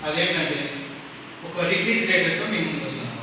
అదేంటంటే ఒక రిఫ్రిజిరేటర్తో మేము ముందుకు వచ్చినాము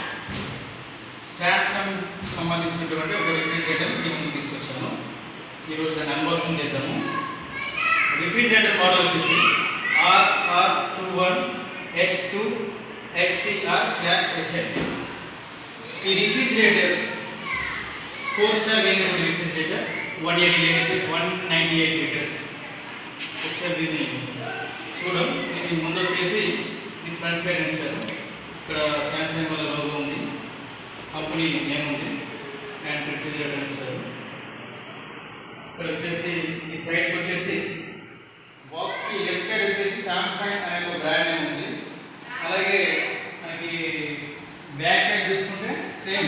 శాంసంగ్ సంబంధించినటువంటి ఒక రిఫ్రిజిరేటర్ మేము ముందుకు తీసుకొచ్చాము ఈరోజు దాన్ని అన్బాక్సింగ్ చేద్దాము రిఫ్రిజిరేటర్ మోడల్ వచ్చేసి RR two one H two XCR slash HL ఈ refrigerator four star variable refrigerator one eighty litre one ninety eight litres ఒకసారి దీన్ని చూడం ఇది ముందు వచ్చేసి ఇది ఫ్రంట్ సైడ్ ఉంచారు ఇక్కడ శాంసంగ్ వాళ్ళ లోగో ఉంది కంపెనీ నేమ్ ఉంది అండ్ రిఫ్రిజిరేటర్ ఉంచారు ఇక్కడ వచ్చేసి ఈ సైడ్కి వచ్చేసి బాక్స్కి లెఫ్ట్ సైడ్ వచ్చేసి సామ్సంగ్ అనే ఒక బ్రాండ్ నేమ్ ఉంది అలాగే మనకి బ్యాక్ సైడ్ చూసుకుంటే సేమ్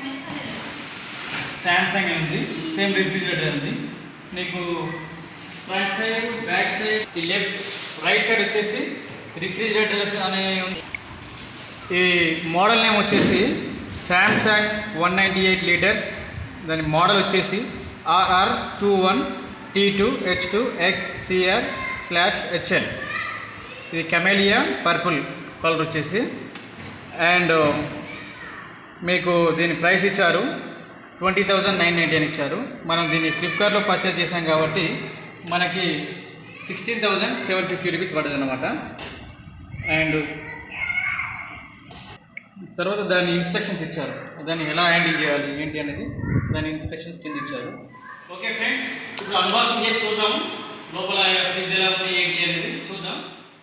శాంసంగ్ ఉంది సేమ్ రిఫ్రిజిరేటర్ ఉంది నీకు ఫ్రంట్ సైడ్ బ్యాక్ సైడ్ ఈ లెఫ్ట్ రైట్ సైడ్ వచ్చేసి రిఫ్రిజిరేటర్స్ అనే ఉంది. ఈ మోడల్ నేమ్ వచ్చేసి Samsung one ninety eight litres దాని మోడల్ వచ్చేసి RR two one T two H two X CR slash HL ఇది కెమెలియా పర్పుల్ కలర్ వచ్చేసి అండ్ మీకు దీని ప్రైస్ ఇచ్చారు ట్వంటీ థౌజండ్ నైన్ నైంటీ అని ఇచ్చారు మనం దీన్ని ఫ్లిప్కార్ట్లో పర్చేస్ చేసాం కాబట్టి మనకి sixteen thousand seven fifty rupees పడుతుంది అనమాట అండ్ తర్వాత దాని ఇన్స్ట్రక్షన్స్ ఇచ్చారు దాన్ని ఎలా హ్యాండిల్ చేయాలి ఏంటి అనేది దాని ఇన్స్ట్రక్షన్స్ కింద ఇచ్చారు ఓకే ఫ్రెండ్స్ ఇప్పుడు అన్బాక్సింగ్ చేసి చూద్దాం లోపల ఫ్రిడ్జ్ ఎలా ఉంది ఏంటి అనేది చూద్దాం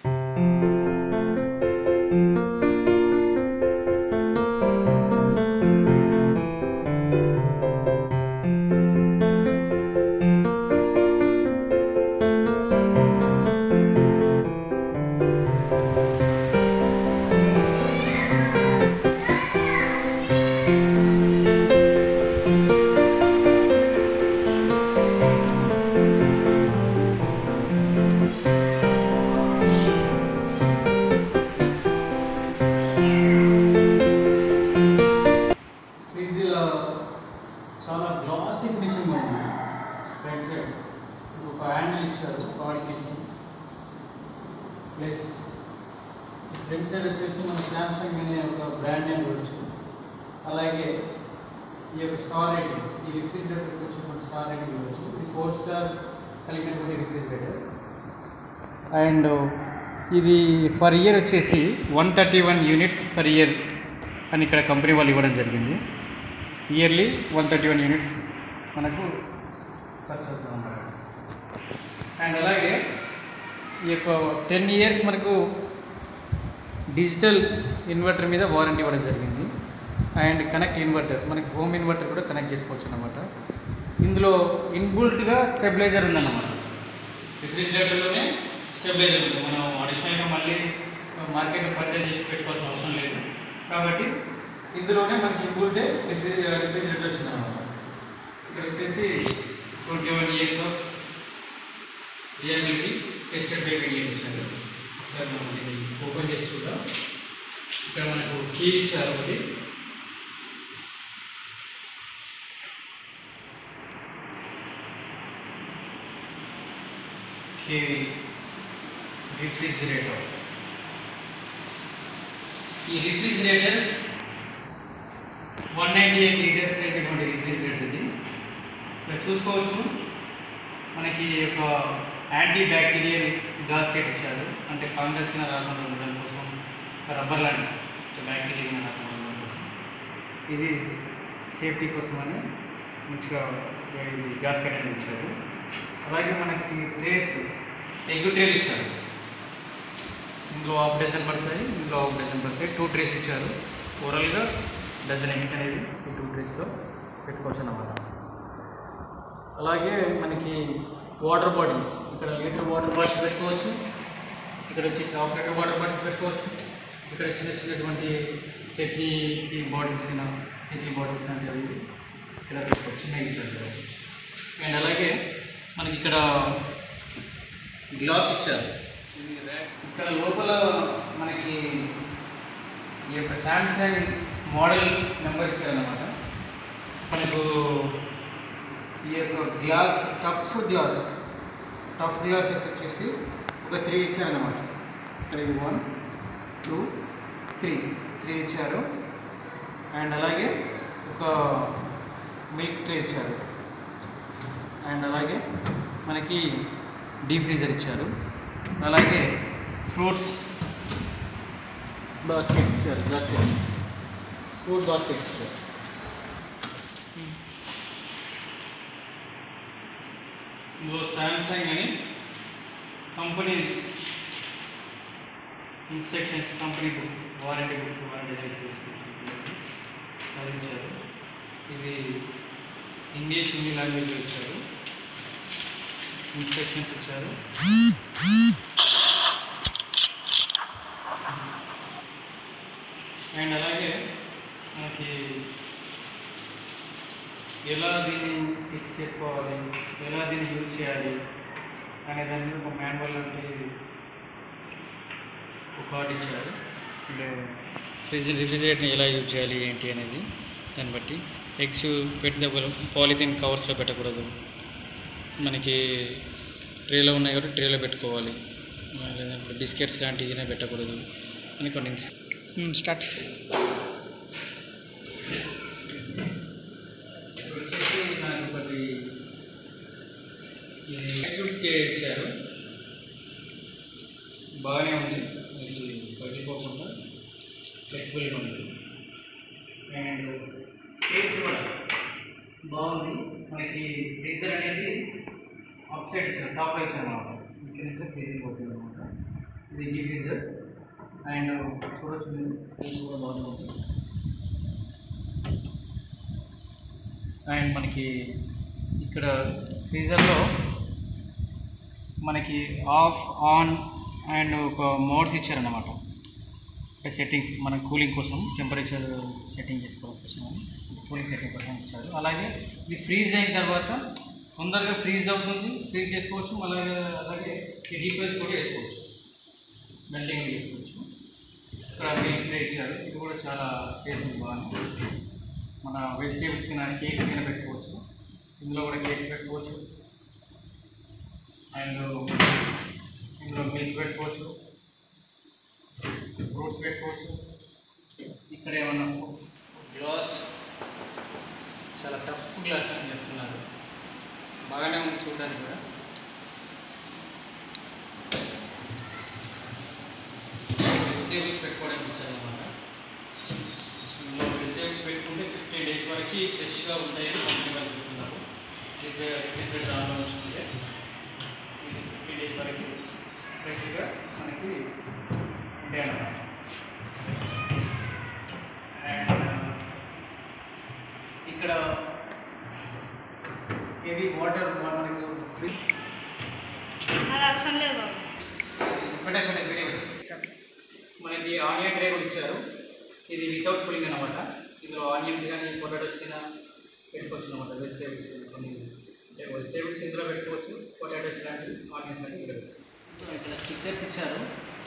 ఫ్రిడ్జ్ చాలా గ్లాసీ ఫినిషింగ్ ఉంది ఫ్రంట్ సైడ్ ఒక హ్యాండిల్ ఇచ్చారు వాడికి ప్లస్ ఫ్రంట్ సైడ్ వచ్చేసి మన శాంసంగ్ అనే ఒక బ్రాండ్ నేమ్ ఇవ్వచ్చు అలాగే ఈ యొక్క స్టార్ రేటింగ్ ఈ రిఫ్రిజిరేటర్కి వచ్చి మన స్టార్ రేటింగ్ ఇవ్వచ్చు ఇది ఫోర్ స్టార్ కలిగినటువంటి రిఫ్రిజిరేటర్ అండ్ ఇది ఫర్ ఇయర్ వచ్చేసి one thirty one units per year అని ఇక్కడ కంపెనీ వాళ్ళు ఇవ్వడం జరిగింది yearly one thirty one units మనకు ఖర్చు అవుతుంది అన్నమాట అండ్ అలాగే ఈ యొక్క టెన్ ఇయర్స్ మనకు డిజిటల్ ఇన్వర్టర్ మీద వారంటీ ఇవ్వడం జరిగింది అండ్ కనెక్ట్ ఇన్వర్టర్ మనకి హోమ్ ఇన్వర్టర్ కూడా కనెక్ట్ చేసుకోవచ్చు అన్నమాట ఇందులో ఇన్బుల్ట్గా స్టెబిలైజర్ ఉందన్నమాట రిఫ్రిజిరేటర్లోనే స్టెబిలైజర్ ఉంది మనం అడిషనల్గా మళ్ళీ మార్కెట్లో పర్చేజ్ చేసి పెట్టుకోవాల్సిన అవసరం లేదు కాబట్టి ఇందులోనే మనకి ఇన్బుల్టే రిఫ్రిజిరేటర్ వచ్చింది అనమాట ఇక్కడ వచ్చేసి twenty one years of reliability tested by Indian ఇచ్చారు ఒకసారి మనం దీన్ని ఓపెన్ చేసి చూద్దాం ఇక్కడ మనకు కీ ఇచ్చారు ఒకటి కీ రిఫ్రిజిరేటర్ ఈ refrigerators one ninety eight litres కలిగినటువంటి రిఫ్రిజిరేటర్ ఇది ఇక్కడ చూసుకోవచ్చు మనకి ఒక యాంటీ బ్యాక్టీరియల్ గాస్కెట్ ఇచ్చారు అంటే ఫంగస్ కింద రాకుండా ఉండడం కోసం రబ్బర్ లాంటి బ్యాక్టీరియా కింద రాకుండా ఉండడం కోసం ఇది సేఫ్టీ కోసం అని మంచిగా ఇది గాస్కెట్ అనేది ఇచ్చారు అలాగే మనకి ట్రేస్ ఎగ్ ట్రేలు ఇచ్చారు ఇందులో హాఫ్ డజన్ పడుతుంది ఇందులో హాఫ్ డజన్ పడుతుంది టూ ట్రేస్ ఇచ్చారు ఓవరాల్గా డజన్ ఎగ్స్ అనేది ఈ టూ ట్రేస్లో పెట్టుకోవచ్చు అన్నమాట అలాగే మనకి వాటర్ బాటిల్స్ ఇక్కడ లీటర్ వాటర్ బాటిల్స్ పెట్టుకోవచ్చు ఇక్కడ వచ్చేసి హాఫ్ లీటర్ వాటర్ బాటిల్స్ పెట్టుకోవచ్చు ఇక్కడ చిన్న చిన్నటువంటి చట్నీకి బాటిల్స్ అయినా ఇడ్లీ బాటిల్స్ లాంటివి ఇక్కడ పెట్టుకోవచ్చు చిన్న ఇచ్చారు అండ్ అలాగే మనకి ఇక్కడ గ్లాస్ ఇచ్చారు ఇక్కడ లోపల మనకి ఈ యొక్క శాంసంగ్ మోడల్ నెంబర్ ఇచ్చారన్నమాట మనకు ఈ యొక్క glass tough glass tough glasses వచ్చేసి ఒక త్రీ ఇచ్చారన్నమాట ఇక్కడ ఇది వన్ టూ త్రీ త్రీ ఇచ్చారు అండ్ అలాగే ఒక మిల్క్ ట్రే ఇచ్చారు అండ్ అలాగే మనకి డీ ఫ్రీజర్ ఇచ్చారు అలాగే ఫ్రూట్స్ బాస్కెట్ ఇచ్చారు బాస్కెట్ ఫ్రూట్ బాస్కెట్ ఇచ్చారు ఇందులో శాంసంగ్ అని company instructions company book warranty book warranty life అది ఇచ్చారు ఇది ఇంగ్లీష్ హిందీ లాంగ్వేజ్లో ఇచ్చారు ఇన్స్ట్రక్షన్స్ ఇచ్చారు అండ్ అలాగే మనకి ఎలా దీన్ని ఫిక్స్ చేసుకోవాలి ఎలా దీన్ని యూజ్ చేయాలి అనే దాని మీద ఒక మాన్యువల్ అంటే ఒక కార్డ్ ఇచ్చారు అంటే ఫ్రిడ్జ్ రిఫ్రిజిరేటర్ని ఎలా యూజ్ చేయాలి ఏంటి అనేది దాన్ని బట్టి ఎగ్స్ పెట్టినప్పుడు పాలిథిన్ కవర్స్లో పెట్టకూడదు మనకి ట్రేలో ఉన్నాయి కాబట్టి ట్రేలో పెట్టుకోవాలి లేదంటే బిస్కెట్స్ లాంటివి పెట్టకూడదు అని కొన్ని స్టార్ట్ వచ్చేసి నాకు ఒకటి ఇది ఇచ్చారు బాగానే ఉంది ఇది పగిలిపోకుండా ఫ్లెక్సిబుల్గా ఉంది అండ్ స్పేస్ కూడా బాగుంది మనకి ఫ్రీజర్ అనేది అప్ సైడ్ ఇచ్చారు టాప్లో ఇచ్చారు అనమాట ఇక్కడ నుంచి ఫ్రీజింగ్ అవుతుంది అనమాట ఇది డీ ఫ్రీజర్ అండ్ చూడొచ్చు మీరు స్పేస్ కూడా బాగానే ఉంది అండ్ మనకి ఇక్కడ ఫ్రీజర్లో మనకి ఆఫ్ ఆన్ అండ్ ఒక మోడ్స్ ఇచ్చారన్నమాట అంటే సెట్టింగ్స్ మన కూలింగ్ కోసం టెంపరేచర్ సెట్టింగ్ చేసుకోవడం కోసం కూలింగ్ సెట్టింగ్ కోసం ఇచ్చారు అలాగే ఇది ఫ్రీజ్ అయిన తర్వాత తొందరగా ఫ్రీజ్ అవుతుంది ఫ్రీజ్ చేసుకోవచ్చు అలాగే అలాగే ఈ డీఫ్రైజ్ కూడా వేసుకోవచ్చు మెల్టింగ్ చేసుకోవచ్చు ఇక్కడ మిల్క్ ట్రే ఇచ్చారు ఇది కూడా చాలా స్పేస్ ఉంది బాగా మన వెజిటేబుల్స్ కానీ కేక్స్ కానీ పెట్టుకోవచ్చు ఇందులో కూడా కేక్స్ పెట్టుకోవచ్చు అండ్ ఇందులో మిల్క్ పెట్టుకోవచ్చు ఫ్రూట్స్ పెట్టుకోవచ్చు ఇక్కడ ఏమన్నా గ్లాస్ చాలా టఫ్ గ్లాస్ అని చెప్తున్నారు బాగానే ఉంది చూడడానికి కూడా వెజిటేబుల్స్ పెట్టుకోవడానికి ఇచ్చారన్నమాట ఇందులో వెజిటేబుల్స్ పెట్టుకుంటే ఫిఫ్టీన్ డేస్ వరకు ఫ్రెష్గా ఉంటాయని కంపెనీ వాళ్ళు చెప్తున్నారు ఫ్రిడ్జ్ రిఫ్రిజిరేటర్ ఆన్లో ఉంచుకుంటే ఇది ఫిఫ్టీన్ డేస్ వరకు ఫ్రెష్గా మనకి ఉంటాయి అన్నమాట అండ్ ఇక్కడ హెవీ వాటర్ మనకు అది అవసరం లేదు బాబు ఒకటే ఒకటే వీడియో మనకి ఆనియన్ ట్రే కూడా ఇచ్చారు ఇది వితౌట్ కూలింగ్ అనమాట ఇందులో ఆనియన్స్ కానీ పొటాటోస్ కానీ పెట్టుకోవచ్చు అనమాట వెజిటేబుల్స్ కొన్ని అంటే వెజిటేబుల్స్ ఇందులో పెట్టుకోవచ్చు పొటాటోస్ లాంటివి ఆనియన్స్ లాంటివి ఇక్కడ పెట్టుకోవచ్చు ఇక్కడ స్టిక్కర్స్ ఇచ్చారు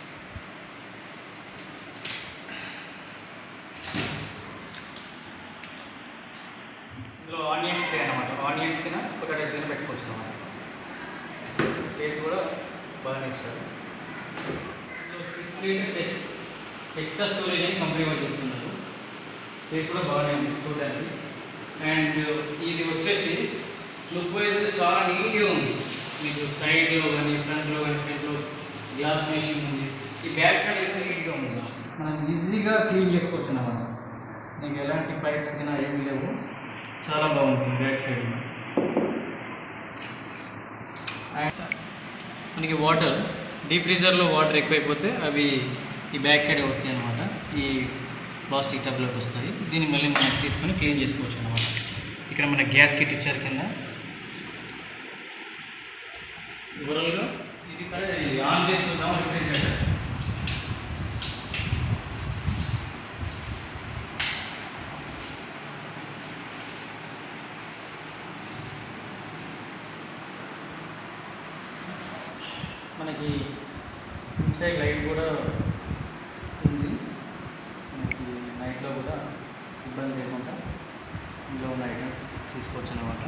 ఇందులో ఆనియన్స్ ట్రే అనమాట ఆనియన్స్ కింద పొటాటోస్ కింద పెట్టుకోవచ్చు అనమాట స్పేస్ కూడా బాగానే ఇచ్చారు సిక్స్ లీటర్స్ ఎక్స్ట్రా స్టోరేజ్ అని కంపెనీ వాళ్ళు చెప్తున్నారు స్పేస్ కూడా బాగానే ఉంది చూడడానికి అండ్ ఇది వచ్చేసి లుక్ వైజ్ చాలా నీట్గా ఉంది మీకు సైడ్లో కానీ ఫ్రంట్లో కానీ ఫ్రంట్లో గ్లాస్ మెషిన్ ఉంది ఈ బ్యాక్ సైడ్ అయితే నీట్గా ఉంది మనం ఈజీగా క్లీన్ చేసుకోవచ్చు అన్నమాట నీకు ఎలాంటి పైప్స్ కానీ ఏమీ లేవు చాలా బాగుంది బ్యాక్ సైడ్ అండ్ మనకి వాటర్ డీ ఫ్రీజర్లో వాటర్ ఎక్కువైపోతే అవి ఈ బ్యాక్ సైడ్ వస్తాయి అనమాట ఈ ప్లాస్టిక్ టబ్లోకి వస్తాయి దీన్ని మళ్ళీ మనం తీసుకొని క్లీన్ చేసుకోవచ్చు అనమాట ఇక్కడ మన గ్యాస్ కిట్ ఇచ్చారు కింద ఓవరాల్గా ఇది సరే ఇది ఆన్ చేసి చూద్దాం రిఫ్రిజిరేటర్ మనకి ఇన్సైడ్ లైట్ కూడా ఉంది మనకి నైట్లో కూడా ఇబ్బంది లేకుండా ఇందులో ఉన్న ఐటమ్ తీసుకోవచ్చు అనమాట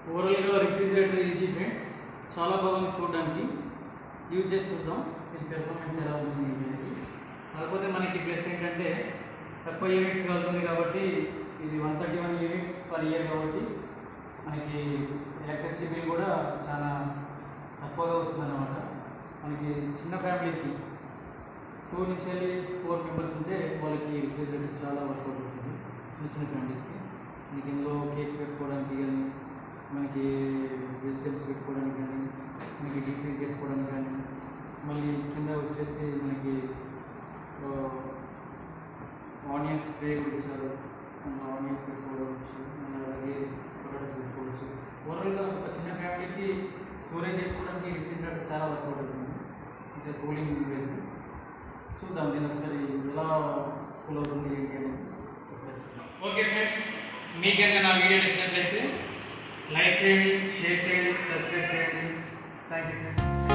ఓవరాల్గా రిఫ్రిజిరేటర్ ఇది ఫ్రెండ్స్ చాలా బాగుంది చూడడానికి యూజ్ చేసి చూద్దాం ఇది పెర్ఫార్మెన్స్ ఎలా ఉంటుంది అనేది కాకపోతే మనకి ప్లస్ ఏంటంటే తక్కువ యూనిట్స్ కలుగుతుంది కాబట్టి ఇది one thirty one units per year కాబట్టి మనకి ఎలక్ట్రిసిటీ బిల్ కూడా చాలా తక్కువగా వస్తుంది అన్నమాట మనకి చిన్న ఫ్యామిలీకి టూ నుంచి వెళ్ళి ఫోర్ మెంబర్స్ ఉంటే వాళ్ళకి రిఫ్రిజిరేటర్ చాలా వర్కౌట్ అవుతుంది చిన్న చిన్న ఫ్యామిలీస్కి మనకి ఇందులో కేక్స్ పెట్టుకోవడానికి కానీ మనకి వెజిటేబుల్స్ పెట్టుకోవడానికి కానీ మనకి డీప్ ఫ్రీజ్ చేసుకోవడానికి కానీ మళ్ళీ కింద వచ్చేసి మనకి ఆనియన్స్ ట్రే కూడా ఇచ్చారు అందులో ఆనియన్స్ పెట్టుకోవచ్చు మళ్ళీ అలాగే పొటాటోస్ పెట్టుకోవచ్చు ఓవరాల్గా ఒక చిన్న ఫ్యామిలీకి స్టోరేజ్ చేసుకోవడానికి రిఫ్రిజిరేటర్ చాలా వర్కౌట్ అవుతుంది కొంచెం కూలింగ్ వేసి చూద్దాం దీన్ని ఒకసారి ఎలా కూల్ అవుతుంది ఏంటి అనేది ఒకసారి చూద్దాం ఓకే ఫ్రెండ్స్ మీకు కనుక నా వీడియో నచ్చినట్లయితే లైక్ చేయండి షేర్ చేయండి సబ్స్క్రైబ్ చేయండి థ్యాంక్ యూ ఫ్రెండ్స్